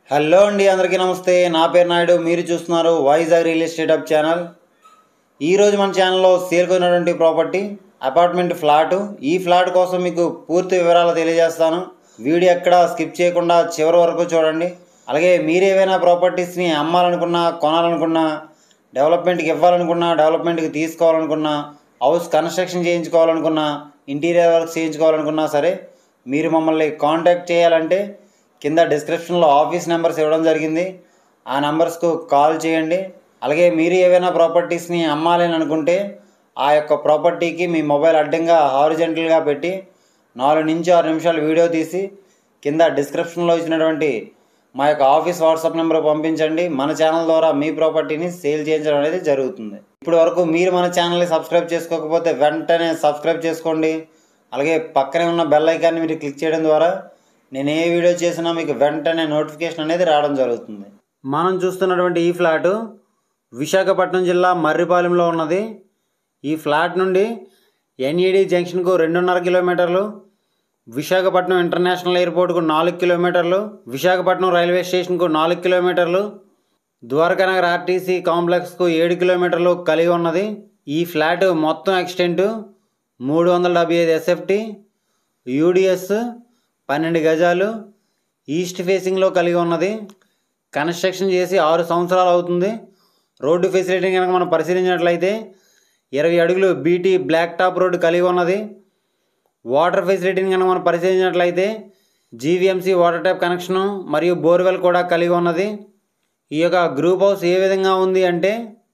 hello అండి అందరికీ నమస్తే నా పేరు నాయుడు మీరు చూస్తున్నారు Vizag real estate up channel ఈరోజు మన ఛానల్లో సేల్కొన్నటువంటి ప్రాపర్టీ అపార్ట్మెంట్ ఫ్లాటు ఈ ఫ్లాట్ కోసం మీకు పూర్తి వివరాలు తెలియజేస్తాను వీడియో ఎక్కడ స్కిప్ చేయకుండా చివరి వరకు చూడండి అలాగే మీరు ఏవైనా ప్రాపర్టీస్ని అమ్మాలనుకున్నా కొనాలనుకున్నా డెవలప్మెంట్కి ఇవ్వాలనుకున్నా డెవలప్మెంట్కి తీసుకోవాలనుకున్నా హౌస్ కన్స్ట్రక్షన్ చేయించుకోవాలనుకున్నా ఇంటీరియర్ వర్క్ చేయించుకోవాలనుకున్నా సరే మీరు మమ్మల్ని కాంటాక్ట్ చేయాలంటే కింద డిస్క్రిప్షన్లో ఆఫీస్ నెంబర్స్ ఇవ్వడం జరిగింది ఆ నెంబర్స్కు కాల్ చేయండి అలాగే మీరు ఏవైనా ప్రాపర్టీస్ని అమ్మాలి అని అనుకుంటే ఆ యొక్క ప్రాపర్టీకి మీ మొబైల్ అడ్డంగా హారిజెంటల్గా పెట్టి నాలుగు నుంచి ఆరు నిమిషాలు వీడియో తీసి కింద డిస్క్రిప్షన్లో ఇచ్చినటువంటి మా యొక్క ఆఫీస్ వాట్సాప్ నెంబర్ పంపించండి మన ఛానల్ ద్వారా మీ ప్రాపర్టీని సేల్ చేయించడం అనేది జరుగుతుంది ఇప్పటి వరకు మీరు మన ఛానల్ని సబ్స్క్రైబ్ చేసుకోకపోతే వెంటనే సబ్స్క్రైబ్ చేసుకోండి అలాగే పక్కనే ఉన్న బెల్ ఐకాన్ని మీరు క్లిక్ చేయడం ద్వారా నేను ఏ వీడియో చేసినా మీకు వెంటనే నోటిఫికేషన్ అనేది రావడం జరుగుతుంది మనం చూస్తున్నటువంటి ఈ ఫ్లాటు విశాఖపట్నం జిల్లా మర్రిపాలెంలో ఉన్నది ఈ ఫ్లాట్ నుండి ఎన్ఈడి జంక్షన్కు రెండున్నర కిలోమీటర్లు విశాఖపట్నం ఇంటర్నేషనల్ ఎయిర్పోర్ట్కు నాలుగు కిలోమీటర్లు విశాఖపట్నం రైల్వే స్టేషన్కు నాలుగు కిలోమీటర్లు ద్వారకానగర్ ఆర్టీసీ కాంప్లెక్స్కు ఏడు కిలోమీటర్లు కలిగి ఉన్నది ఈ ఫ్లాట్ మొత్తం ఎక్స్టెంట్ మూడు వందల డెబ్బై ఐదు ఎస్ఎఫ్టీ యూడిఎస్ పన్నెండు గజాలు ఈస్ట్ ఫేసింగ్లో కలిగి ఉన్నది కన్స్ట్రక్షన్ చేసి ఆరు సంవత్సరాలు అవుతుంది రోడ్డు ఫెసిలిటీ కనుక మనం పరిశీలించినట్లయితే ఇరవై అడుగులు బీటీ బ్లాక్ టాప్ రోడ్డు కలిగి ఉన్నది వాటర్ ఫెసిలిటీని కనుక మనం పరిశీలించినట్లయితే జీవీఎంసీ వాటర్ ట్యాప్ కనెక్షను మరియు బోర్వెల్ కూడా కలిగి ఉన్నది ఈ యొక్క గ్రూప్ హౌస్ ఏ విధంగా ఉంది అంటే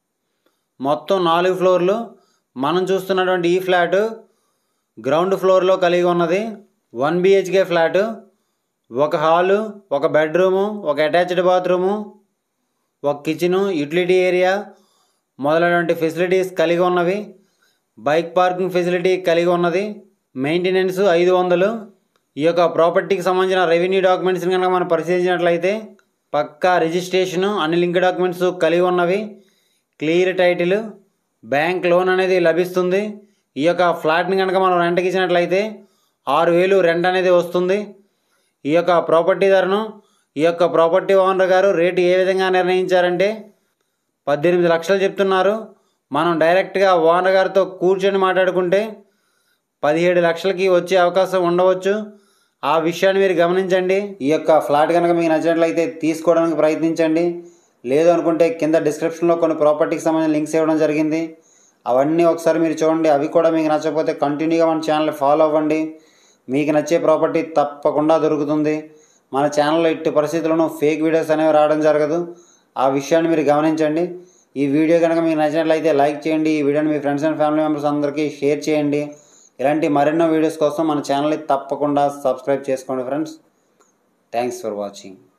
మొత్తం నాలుగు ఫ్లోర్లు మనం చూస్తున్నటువంటి ఈ ఫ్లాట్ గ్రౌండ్ ఫ్లోర్లో కలిగి ఉన్నది వన్ బిహెచ్కే ఫ్లాట్ ఒక హాలు ఒక బెడ్రూము ఒక అటాచ్డ్ బాత్రూము ఒక కిచెను యూటిలిటీ ఏరియా మొదలైనటువంటి ఫెసిలిటీస్ కలిగి ఉన్నవి బైక్ పార్కింగ్ ఫెసిలిటీ కలిగి ఉన్నది మెయింటెనెన్స్ ఐదు వందలు ఈ యొక్క ప్రాపర్టీకి సంబంధించిన రెవెన్యూ డాక్యుమెంట్స్ని కనుక మనం పరిశీలించినట్లయితే పక్కా రిజిస్ట్రేషను అన్ని లింక్ డాక్యుమెంట్స్ కలిగి ఉన్నవి క్లియర్ టైటిల్ బ్యాంక్ లోన్ అనేది లభిస్తుంది ఈ యొక్క ఫ్లాట్ని కనుక మనం రెంట్కి ఇచ్చినట్లయితే ఆరు వేలు రెంట్ అనేది వస్తుంది ఈ యొక్క ప్రాపర్టీ ధరను ఈ యొక్క ప్రాపర్టీ ఓనర్ గారు రేటు ఏ విధంగా నిర్ణయించారంటే పద్దెనిమిది లక్షలు చెప్తున్నారు మనం డైరెక్ట్గా ఓనర్ గారితో కూర్చొని మాట్లాడుకుంటే పదిహేడు లక్షలకి వచ్చే అవకాశం ఉండవచ్చు ఆ విషయాన్ని మీరు గమనించండి ఈ యొక్క ఫ్లాట్ కనుక మీకు నచ్చినట్లయితే తీసుకోవడానికి ప్రయత్నించండి లేదు అనుకుంటే కింద డిస్క్రిప్షన్లో కొన్ని ప్రాపర్టీకి సంబంధించిన లింక్స్ ఇవ్వడం జరిగింది అవన్నీ ఒకసారి మీరు చూడండి అవి కూడా మీకు నచ్చకపోతే కంటిన్యూగా మన ఛానల్ ఫాలో అవ్వండి మీకు నచ్చే ప్రాపర్టీ తప్పకుండా దొరుకుతుంది మన ఛానల్లో ఇట్టి పరిస్థితులను ఫేక్ వీడియోస్ అనేవి రావడం జరగదు ఆ విషయాన్ని మీరు గమనించండి ఈ వీడియో కనుక మీకు నచ్చినట్లయితే లైక్ చేయండి ఈ వీడియోని మీ ఫ్రెండ్స్ అండ్ ఫ్యామిలీ మెంబర్స్ అందరికీ షేర్ చేయండి ఇలాంటి మరెన్నో వీడియోస్ కోసం మన ఛానల్ని తప్పకుండా సబ్స్క్రైబ్ చేసుకోండి ఫ్రెండ్స్ థ్యాంక్స్ ఫర్ వాచింగ్